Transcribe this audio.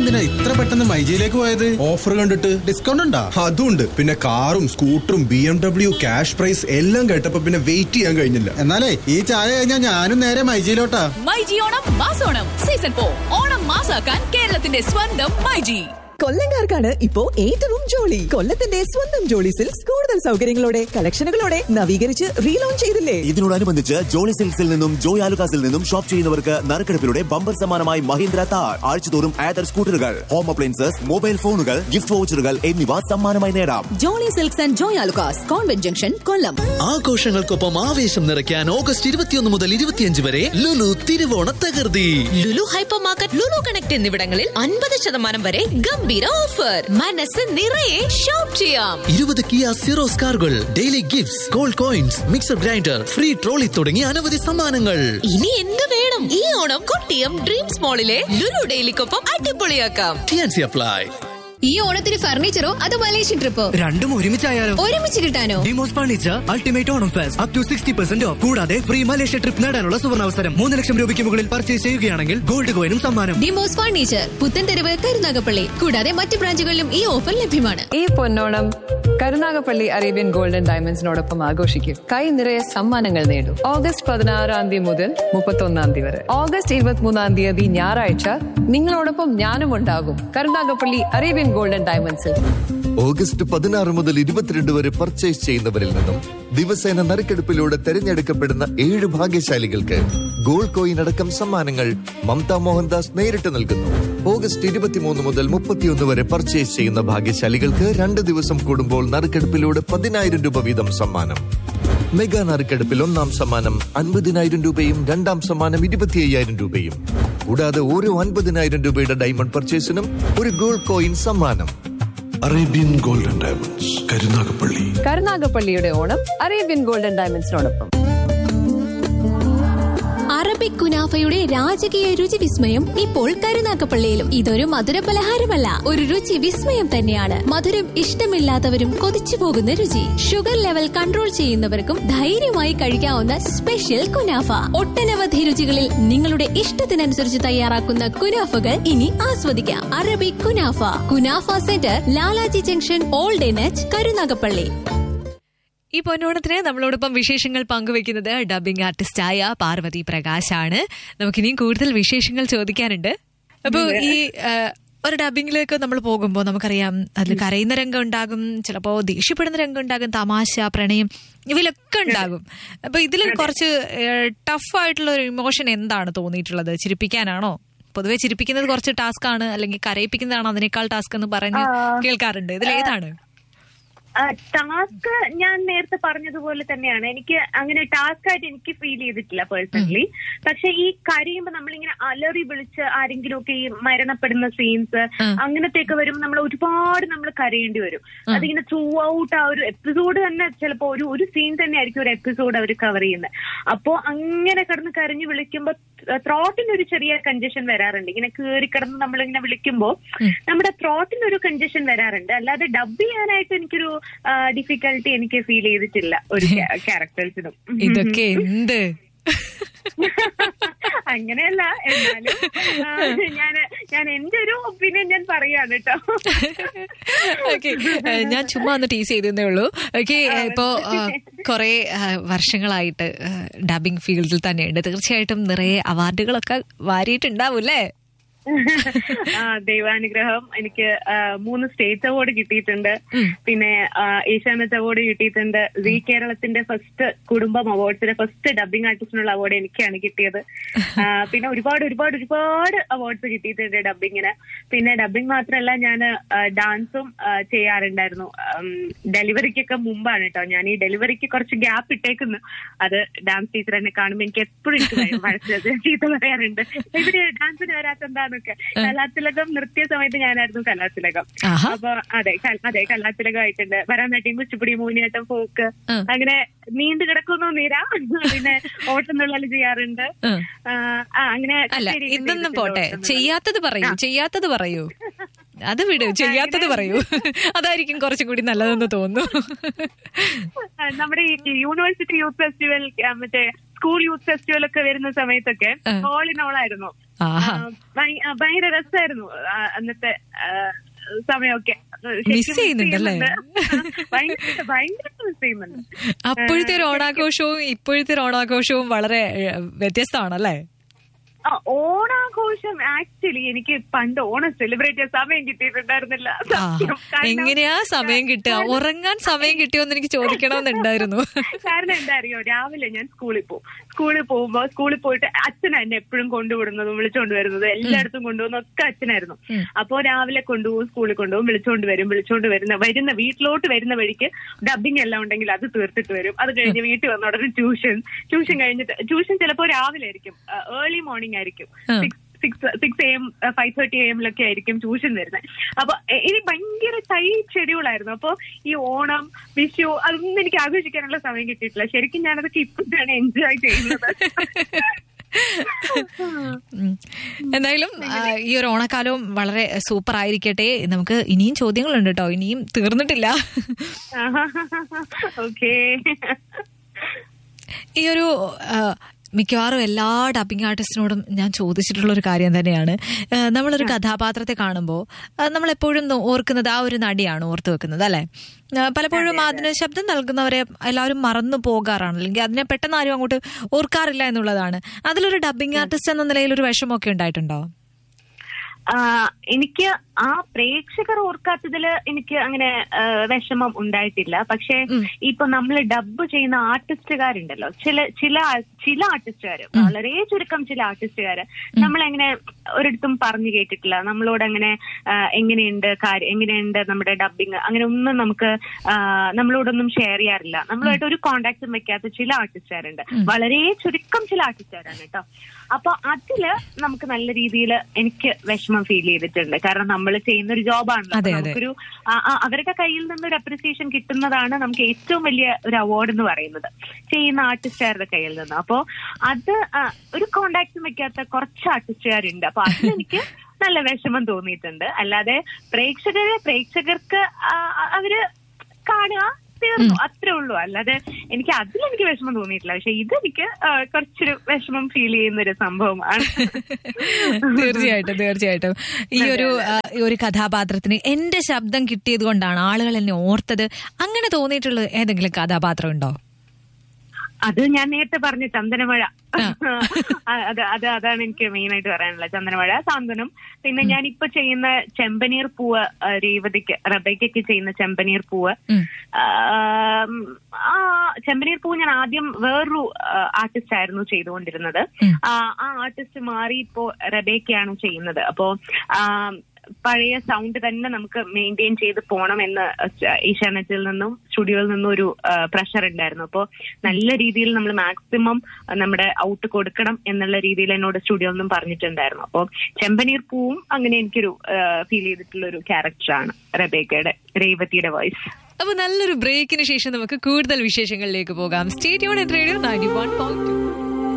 എന്തിനാ ഇത്ര പെട്ടെന്ന് മൈജിയിലേക്ക് പോയത് ഓഫർ കണ്ടിട്ട് ഡിസ്കൗണ്ട് ഉണ്ടോ അതുണ്ട് പിന്നെ കാറും സ്കൂട്ടറും B M W cash prize എല്ലാം കേട്ടപ്പോ പിന്നെ വെയിറ്റ് ചെയ്യാൻ കഴിഞ്ഞില്ല എന്നാലേ ഈ ചായ കഴിഞ്ഞാൽ ഞാനും നേരെ മൈജിയിലോട്ടാ മൈജി ഓണം മാസോണം സീസൺ ഫോർ ഓണം മാസാക്കാൻ കേരളത്തിന്റെ സ്വന്തം മൈജി കൊല്ലങ്കാർക്കാണ് ഇപ്പോ ഏറ്റവും ജോളി കൊല്ലത്തിന്റെ സ്വന്തം ജോളി സിൽക്സ് കൂടുതൽ സൗകര്യങ്ങളോടെ കളക്ഷനുകളോടെ നവീകരിച്ച് റീലോഞ്ച് ചെയ്തില്ലേ ഇതിനോടനുബന്ധിച്ച് ജോളി സിൽക്സിൽ നിന്നും ജോയ് ആലുക്കാസിൽ നിന്നും ഷോപ്പ് ചെയ്യുന്നവർക്ക് നറുക്കെടുപ്പിലൂടെ ബമ്പർ സമ്മാനമായി മഹീന്ദ്ര താർ ആഴ്ചതോറും ആദർ സ്കൂട്ടറുകൾ ഹോം അപ്ലയൻസസ് മൊബൈൽ ഫോണുകൾ ഗിഫ്റ്റ് വൗച്ചറുകൾ എന്നിവ സമ്മാനമായി നേടാം Jolly silks and Joy Alukkas convent junction Kollam ആഘോഷങ്ങൾക്കൊപ്പം ആവേശം നിറയ്ക്കാൻ ഓഗസ്റ്റ് ഇരുപത്തിയൊന്ന് മുതൽ ഇരുപത്തിയഞ്ച് വരെ ലുലു തിരുവോണ തകർത്തി Lulu hypermarket Lulu connect എന്നിവിടങ്ങളിൽ അൻപത് ശതമാനം വരെ ഗംഭീര ഓഫർ മനസ്സ് നിറയെ ഷോപ്പ് ചെയ്യാം ഇരുപത് കിയ സിറോസ് കാറുകൾ daily gifts gold coins mixer grinder free trolley തുടങ്ങിയ അനവധി സമ്മാനങ്ങൾ ഇനി എന്ത് വേണം ഈ ഓണം കൊട്ടിയം ഡ്രീംസ് മോളിലെ ലുലു ഡെയിലിക്കൊപ്പം അടിപൊളിയാക്കാം ടിയാൻസി അപ്ലൈ ഈ ഓണത്തിന് ഫർണിച്ചറോ അതോ മലേഷ്യൻ ട്രിപ്പോ രണ്ടും ഒരുമിച്ചായാലോ ഒരുമിച്ച് കിട്ടാനോ ഡിമോസ് furniture ultimate Onam fest up to sixty percent off കൂടാതെ ഫ്രീ മലേഷ്യ ട്രിപ്പ് നേടാനുള്ള സുവർണാവസരം മൂന്ന് ലക്ഷം രൂപയ്ക്ക് മുകളിൽ പർച്ചേസ് ചെയ്യുകയാണെങ്കിൽ ഗോൾഡ് കോയിനും സമ്മാനം ഡിമോസ് ഫർണിച്ചർ പുത്തൻതെരുവ് കരുനാഗപ്പള്ളി കൂടാതെ മറ്റ് ബ്രാഞ്ചുകളിലും ഈ ഓഫർ ലഭ്യമാണ് ഈ പൊന്നോണം കരുനാഗപ്പള്ളി അറേബ്യൻ ഗോൾഡൻ ഡയമണ്ട്സിനോടൊപ്പം ആഘോഷിക്കും കൈ നിറയെ സമ്മാനങ്ങൾ നേടും ഓഗസ്റ്റ് പതിനാറാം തീയതി മുതൽ മുപ്പത്തൊന്നാം തീയതി വരെ ഓഗസ്റ്റ് ഇരുപത്തിമൂന്നാം തീയതി ഞായറാഴ്ച നിങ്ങളോടൊപ്പം ഞാനും ഉണ്ടാകും കരുനാഗപ്പള്ളി അറേബ്യൻ ഗോൾഡൻ ഡയമണ്ട്സിൽ ഓഗസ്റ്റ് പതിനാറ് മുതൽ ഇരുപത്തിരണ്ട് വരെ പർച്ചേസ് ചെയ്യുന്നവരിൽ നിന്നും ദിവസേന നറുക്കെടുപ്പിലൂടെ തെരഞ്ഞെടുക്കപ്പെടുന്ന ഏഴ് ഭാഗ്യശാലികൾക്ക് ഗോൾഡ് കോയിൻ അടക്കം സമ്മാനങ്ങൾ മമത മോഹൻദാസ് നേരിട്ട് നൽകുന്നു ഓഗസ്റ്റ് ഇരുപത്തിമൂന്ന് മുതൽ മുപ്പത്തിയൊന്ന് വരെ പർച്ചേസ് ചെയ്യുന്ന ഭാഗ്യശാലികൾക്ക് രണ്ട് ദിവസം കൂടുമ്പോൾ നറുക്കെടുപ്പിലൂടെ പതിനായിരം രൂപ വീതം സമ്മാനം മെഗാ നറുക്കെടുപ്പിൽ ഒന്നാം സമ്മാനം അൻപതിനായിരം രൂപയും രണ്ടാം സമ്മാനം ഇരുപത്തി അയ്യായിരം രൂപയും കൂടാതെ ഓരോ അൻപതിനായിരം രൂപയുടെ ഡയമണ്ട് പർച്ചേസിനും ഒരു ഗോൾഡ് കോയിൻ സമ്മാനം അറേബ്യൻ ഗോൾഡൻ ഡയമണ്ട്സ് കരുനാഗപ്പള്ളി കരുനാഗപ്പള്ളിയുടെ ഓണം അറേബ്യൻ ഗോൾഡൻ ഡയമണ്ട്സിനോടൊപ്പം അറബിക് കുനാഫയുടെ രാജകീയ രുചി വിസ്മയം ഇപ്പോൾ കരുനാഗപ്പള്ളിയിലും ഇതൊരു മധുര പലഹാരമല്ല ഒരു രുചി വിസ്മയം തന്നെയാണ് മധുരം ഇഷ്ടമില്ലാത്തവരും കൊതിച്ചു പോകുന്ന രുചി ഷുഗർ ലെവൽ കൺട്രോൾ ചെയ്യുന്നവർക്കും ധൈര്യമായി കഴിക്കാവുന്ന സ്പെഷ്യൽ കുനാഫ ഒട്ടനവധി രുചികളിൽ നിങ്ങളുടെ ഇഷ്ടത്തിനനുസരിച്ച് തയ്യാറാക്കുന്ന കുനാഫകൾ ഇനി ആസ്വദിക്കാം Arabic kunafa kunafa centre Lalaji junction old എനച്ച് കരുനാഗപ്പള്ളി ഈ പൊന്നോണത്തിന് നമ്മളോടൊപ്പം വിശേഷങ്ങൾ പങ്കുവെക്കുന്നത് ഡബിംഗ് ആർട്ടിസ്റ്റായ പാർവതി പ്രകാശാണ് നമുക്കിനിയും കൂടുതൽ വിശേഷങ്ങൾ ചോദിക്കാനുണ്ട് അപ്പോൾ ഈ ആ, ഒരു ഡബിങ്ങിലേക്ക് നമ്മൾ പോകുമ്പോൾ നമുക്കറിയാം അതിൽ കരയുന്ന രംഗം ഉണ്ടാകും ചിലപ്പോൾ ദേഷ്യപ്പെടുന്ന രംഗം ഉണ്ടാകും തമാശ പ്രണയം ഇവയിലൊക്കെ ഉണ്ടാകും അപ്പൊ ഇതിൽ കുറച്ച് ടഫ് ആയിട്ടുള്ള ഒരു ഇമോഷൻ എന്താണ് തോന്നിയിട്ടുള്ളത് ചിരിപ്പിക്കാനാണോ പൊതുവെ ചിരിപ്പിക്കുന്നത് കുറച്ച് ടാസ്ക് ആണ് അല്ലെങ്കിൽ കരയിപ്പിക്കുന്നതാണ് അതിനേക്കാൾ ടാസ്ക് എന്ന് പറഞ്ഞ് കേൾക്കാറുണ്ട് ഇതിൽ ഏതാണ് ടാസ്ക് ഞാൻ നേരത്തെ പറഞ്ഞതുപോലെ തന്നെയാണ് എനിക്ക് അങ്ങനെ ടാസ്ക് ആയിട്ട് എനിക്ക് ഫീൽ ചെയ്തിട്ടില്ല പേഴ്സണലി പക്ഷെ ഈ കരയുമ്പോ നമ്മളിങ്ങനെ അലറി വിളിച്ച് ആരെങ്കിലും ഒക്കെ ഈ മരണപ്പെടുന്ന സീൻസ് അങ്ങനത്തെയൊക്കെ വരുമ്പോൾ നമ്മൾ ഒരുപാട് നമ്മൾ കരയേണ്ടി വരും അതിങ്ങനെ ത്രൂ ഔട്ട് ആ ഒരു എപ്പിസോഡ് തന്നെ ചിലപ്പോ ഒരു ഒരു സീൻ തന്നെ ആയിരിക്കും ഒരു എപ്പിസോഡ് അവർ കവർ ചെയ്യുന്നത് അപ്പോ അങ്ങനെ കിടന്ന് കരഞ്ഞു വിളിക്കുമ്പോ ത്രോട്ടിന് ഒരു ചെറിയ കഞ്ചഷൻ വരാറുണ്ട് ഇങ്ങനെ കയറി കിടന്ന് നമ്മളിങ്ങനെ വിളിക്കുമ്പോ നമ്മുടെ ത്രോട്ടിന് ഒരു കഞ്ചഷൻ വരാറുണ്ട് അല്ലാതെ ഡബ് ചെയ്യാനായിട്ട് എനിക്കൊരു ഡിഫിക്കൽട്ടി എനിക്ക് ഫീൽ ചെയ്തിട്ടില്ല ഒരു ക്യാരക്ടേഴ്സിനും ഇതൊക്കെ എന്ത് അങ്ങനെയല്ല എന്നാലും ഞാൻ ഞാൻ എന്റെ ഒരു ഒപ്പീനിയൻ ഞാൻ പറയാണ് കേട്ടോ ഓക്കെ ഞാൻ ചുമ്മാ ഒന്ന് ടീസ് ചെയ്തേ ഉള്ളൂ ഓക്കെ ഇപ്പോ കുറെ വർഷങ്ങളായിട്ട് ഡബിംഗ് ഫീൽഡിൽ തന്നെയുണ്ട് തീർച്ചയായിട്ടും നിറയെ അവാർഡുകളൊക്കെ വാരിയിട്ടുണ്ടാവും അല്ലേ ആ ദൈവാനുഗ്രഹം എനിക്ക് ആ, മൂന്ന് സ്റ്റേറ്റ് അവാർഡ് കിട്ടിയിട്ടുണ്ട് പിന്നെ ആ, ഏഷ്യാനെറ്റ് അവാർഡ് കിട്ടിയിട്ടുണ്ട് സി കേരളത്തിന്റെ ഫസ്റ്റ് കുടുംബം അവാർഡ്സിന്റെ ഫസ്റ്റ് ഡബിംഗ് ആർട്ടിസ്റ്റിനുള്ള അവാർഡ് എനിക്കാണ് കിട്ടിയത് ആ, പിന്നെ ഒരുപാട് ഒരുപാട് ഒരുപാട് അവാർഡ്സ് കിട്ടിയിട്ടുണ്ട് ഡബിങ്ങിന് പിന്നെ ഡബിംഗ് മാത്രമല്ല ഞാൻ ഡാൻസും ചെയ്യാറുണ്ടായിരുന്നു ഡെലിവറിക്കൊക്കെ മുമ്പാണ് കേട്ടോ ഞാൻ ഈ ഡെലിവറിക്ക് കുറച്ച് ഗ്യാപ്പ് ഇട്ടേക്കുന്നു അത് ഡാൻസ് ടീച്ചർ എന്നെ കാണുമ്പോൾ എനിക്ക് എപ്പോഴും എനിക്ക് മനസ്സിലത് ചീത്ത പറയാറുണ്ട് ഇവിടെ ഡാൻസിന് വരാത്ത എന്താന്നൊക്കെ കലാതിലകം നൃത്യ സമയത്ത് ഞാനായിരുന്നു കലാതിലകം അപ്പൊ അതെ ക- അതെ കലാതിലകം ആയിട്ടുണ്ട് ഭരതനാട്യം കുച്ചിപ്പുടി മൂനിയാട്ടം ഫോക്ക് അങ്ങനെ നീണ്ടു കിടക്കുന്നു നിര പിന്നെ ഓട്ടംതുള്ളൽ ചെയ്യാറുണ്ട് ആ, ആ, അങ്ങനെ അല്ല കച്ചേരി ഇതൊന്നും ചെയ്തിട്ടുണ്ട് പോട്ടെ ഓട്ടംതുള്ളൽ. ചെയ്യാത്തത് പറയൂ ചെയ്യാത്തത് പറയൂ അത് വിട് ചെയ്യാത്തത് പറയൂ അതായിരിക്കും കുറച്ചും കൂടി നല്ലതെന്ന് തോന്നുന്നു ആ, നമ്മുടെ ഈ യൂണിവേഴ്സിറ്റി യൂത്ത് ഫെസ്റ്റിവൽ ആ, മറ്റേ സ്കൂൾ യൂത്ത് ഫെസ്റ്റിവൽ ഒക്കെ വരുന്ന സമയത്തൊക്കെ ഓൾ ഇൻ ഓൾ ആയിരുന്നു ആഹാ. ആ, ഭയ- ആ, ഭയങ്കര രസമായിരുന്നു ആ, അന്നത്തെ ആ, സമയമൊക്കെ Miss ശരിക്കും ചെയ്യുന്നുണ്ടല്ലേ? ചെയ്യുന്നുണ്ട്. ഭയങ്കര ഭയങ്കര മിസ് ചെയ്യുന്നുണ്ട് അപ്പോഴത്തെ ഒരു ഓണാഘോഷവും ഇപ്പോഴത്തെ ഒരു ഓണാഘോഷവും വളരെ ഏഹ്, വ്യത്യസ്തമാണല്ലേ ആ, ഓണാഘോഷം ആക്ച്വലി എനിക്ക് പണ്ട് ഓണം സെലിബ്രേറ്റ് ചെയ്യാൻ സമയം കിട്ടിയിട്ടുണ്ടായിരുന്നില്ല സത്യം. കാരണം- എങ്ങനെയാ സമയം കിട്ടുക ഉറങ്ങാൻ സമയം കിട്ടിയോന്ന് എനിക്ക് ചോദിക്കണമെന്നുണ്ടായിരുന്നു കാരണം എന്താ അറിയോ രാവിലെ ഞാൻ സ്കൂളിൽ പോകും സ്കൂളിൽ പോകുമ്പോ സ്കൂളിൽ പോയിട്ട് അച്ഛനാ എന്നെ എപ്പോഴും കൊണ്ടുവിടുന്നതും വിളിച്ചോണ്ട് വരുന്നതും എല്ലായിടത്തും കൊണ്ടുപോകുന്ന ഒക്കെ അച്ഛനായിരുന്നു അപ്പോ രാവിലെ കൊണ്ടുപോകും സ്കൂളിൽ കൊണ്ടുപോകും വിളിച്ചോണ്ട് വരും വിളിച്ചോണ്ട് വരുന്ന വരുന്ന വീട്ടിലോട്ട് വരുന്ന വഴിക്ക് ഡബിങ് എല്ലാം ഉണ്ടെങ്കിൽ അത് തീർത്തിട്ട് വരും അത് കഴിഞ്ഞ് വീട്ടിൽ വന്ന ഉടനെ ട്യൂഷൻ ട്യൂഷൻ കഴിഞ്ഞിട്ട് ട്യൂഷൻ ചിലപ്പോ രാവിലെ ആയിരിക്കും ഏർലി മോർണിംഗ് ആയിരിക്കും six six six A M five thirty A എമ്മിലൊക്കെ ആയിരിക്കും ട്യൂഷൻ വരുന്നത് അപ്പൊ എ- ഇനി ഭയങ്കര ടൈറ്റ് ഷെഡ്യൂൾ ആയിരുന്നു അപ്പൊ ഈ ഓണം വിഷു അതൊന്നും എനിക്ക് ആഘോഷിക്കാനുള്ള സമയം കിട്ടിയിട്ടില്ല ശരിക്കും ഞാനതൊക്കെ ഇപ്പോഴാണ് എൻജോയ് ചെയ്യുന്നത് ഉം. എന്തായാലും ആ, ഈ ഒരു ഓണക്കാലവും വളരെ സൂപ്പർ ആയിരിക്കട്ടെ നമുക്ക് ഇനിയും ചോദ്യങ്ങളുണ്ട് കേട്ടോ ഇനിയും തീർന്നിട്ടില്ല ഓക്കേ ഈ ഒരു ആ, മിക്കവാറും എല്ലാ ഡബിങ് ആർട്ടിസ്റ്റിനോടും ഞാൻ ചോദിച്ചിട്ടുള്ള ഒരു കാര്യം തന്നെയാണ് ആ, നമ്മളൊരു കഥാപാത്രത്തെ കാണുമ്പോൾ നമ്മൾ എപ്പോഴും നോ- ഓർക്കുന്നത് ആ ഒരു നടിയാണ് ഓർത്ത് വെക്കുന്നത് അല്ലെ ആ, പലപ്പോഴും അതിന് ശബ്ദം നൽകുന്നവരെ എല്ലാവരും മറന്നു പോകാറാണ് അല്ലെങ്കിൽ അതിനെ പെട്ടെന്ന് ആരും അങ്ങോട്ട് ഓർക്കാറില്ല എന്നുള്ളതാണ് അതിലൊരു ഡബിങ് ആർട്ടിസ്റ്റ് എന്ന നിലയിൽ ഒരു വിഷമമൊക്കെ ഉണ്ടായിട്ടുണ്ടോ ആ, എനിക്ക് ആ പ്രേക്ഷകർ ഓർക്കാത്തതില് എനിക്ക് അങ്ങനെ ആ, വിഷമം ഉണ്ടായിട്ടില്ല പക്ഷെ ഇപ്പൊ നമ്മൾ ഡബ് ചെയ്യുന്ന ആർട്ടിസ്റ്റുകാരുണ്ടല്ലോ ചില ചില ആ- ചില ആർട്ടിസ്റ്റുകാര് വളരെ ചുരുക്കം ചില ആർട്ടിസ്റ്റുകാര് നമ്മളെങ്ങനെ ഒരിടത്തും പറഞ്ഞു കേട്ടിട്ടില്ല നമ്മളോട് അങ്ങനെ ആ, എങ്ങനെയുണ്ട് കാര്യം എങ്ങനെയുണ്ട് നമ്മുടെ ഡബിങ് അങ്ങനെ ഒന്നും നമുക്ക് ആ, നമ്മളോടൊന്നും ഷെയർ ചെയ്യാറില്ല നമ്മളുമായിട്ട് ഒരു കോണ്ടാക്ടും വെക്കാത്ത ചില ആർട്ടിസ്റ്റുകാരുണ്ട് വളരെ ചുരുക്കം ചില ആർട്ടിസ്റ്റുകാരാണ് കേട്ടോ അപ്പൊ അതില് നമുക്ക് നല്ല രീതിയിൽ എനിക്ക് വിഷമം ഫീൽ ചെയ്തിട്ടുണ്ട് കാരണം നമ്മൾ ചെയ്യുന്ന ഒരു ജോബാണല്ലോ അതെ, അപ്പൊ അതെ. നമുക്കൊരു ആ, ആ, അവരുടെ കയ്യിൽ നിന്ന് ഒരു അപ്രിസിയേഷൻ കിട്ടുന്നതാണ് നമുക്ക് ഏറ്റവും വലിയ ഒരു അവാർഡ് എന്ന് പറയുന്നത് ചെയ്യുന്ന ആർട്ടിസ്റ്റുകാരുടെ കയ്യിൽ നിന്ന് അപ്പോ അത് ആ, ഒരു കോണ്ടാക്ടും വെക്കാത്ത കുറച്ച് ആർട്ടിസ്റ്റുകാരുണ്ട് അപ്പൊ അതിലെനിക്ക് നല്ല വിഷമം തോന്നിയിട്ടുണ്ട് അല്ലാതെ പ്രേക്ഷകരെ പ്രേക്ഷകർക്ക് ആ, ആ, അവര് കാണുക തീർന്നു അത്രേ ഉള്ളൂ അല്ലാതെ എനിക്ക് അതിലെനിക്ക് വിഷമം തോന്നിയിട്ടില്ല പക്ഷെ ഇതെനിക്ക് ആ, കുറച്ചൊരു വിഷമം ഫീൽ ചെയ്യുന്ന ഒരു സംഭവമാണ് തീർച്ചയായിട്ടും തീർച്ചയായിട്ടും ഈ ഒരു ആ, ഈ ഒരു കഥാപാത്രത്തിന് എന്റെ ശബ്ദം കിട്ടിയത് കൊണ്ടാണ് ആളുകൾ എന്നെ ഓർത്തത് അങ്ങനെ തോന്നിയിട്ടുള്ള ഏതെങ്കിലും കഥാപാത്രം ഉണ്ടോ അത് ഞാൻ നേരത്തെ പറഞ്ഞ ചന്ദനമഴ ആ, അത് അത് അതാണ് എനിക്ക് മെയിൻ ആയിട്ട് പറയാനുള്ളത് ചന്ദനമഴ സാന്ത്വനം പിന്നെ ഞാൻ ഇപ്പൊ ചെയ്യുന്ന ചെമ്പനീർ പൂവ് ആ, രേവതിക്ക് റബയ്ക്കൊക്കെ ചെയ്യുന്ന ചെമ്പനീർ പൂവ് ആം, ആ ചെമ്പനീർ പൂവ് ഞാൻ ആദ്യം വേറൊരു ആർട്ടിസ്റ്റ് ആയിരുന്നു ചെയ്തുകൊണ്ടിരുന്നത് ആ ആ ആർട്ടിസ്റ്റ് മാറി ഇപ്പോ റബേക്കയാണ് ചെയ്യുന്നത് അപ്പോ ആം, പഴയ സൗണ്ട് തന്നെ നമുക്ക് മെയിൻറ്റെയിൻ ചെയ്ത് പോകണം എന്ന് ഏഷ്യാനെറ്റിൽ നിന്നും സ്റ്റുഡിയോയിൽ നിന്നും ഒരു പ്രഷർ ഉണ്ടായിരുന്നു അപ്പോൾ നല്ല രീതിയിൽ നമ്മൾ മാക്സിമം നമ്മുടെ ഔട്ട് കൊടുക്കണം എന്നുള്ള രീതിയിൽ എന്നോട് സ്റ്റുഡിയോയിൽ നിന്നും പറഞ്ഞിട്ടുണ്ടായിരുന്നു അപ്പോൾ ചെമ്പനീർ പൂവും അങ്ങനെ എനിക്കൊരു ഫീൽ ചെയ്തിട്ടുള്ള ഒരു ക്യാരക്ടറാണ് റബേക്കയുടെ രേവതിയുടെ വോയിസ് അപ്പൊ നല്ലൊരു ബ്രേക്കിന് ശേഷം നമുക്ക് കൂടുതൽ വിശേഷങ്ങളിലേക്ക് പോകാം state unit radio ninety one point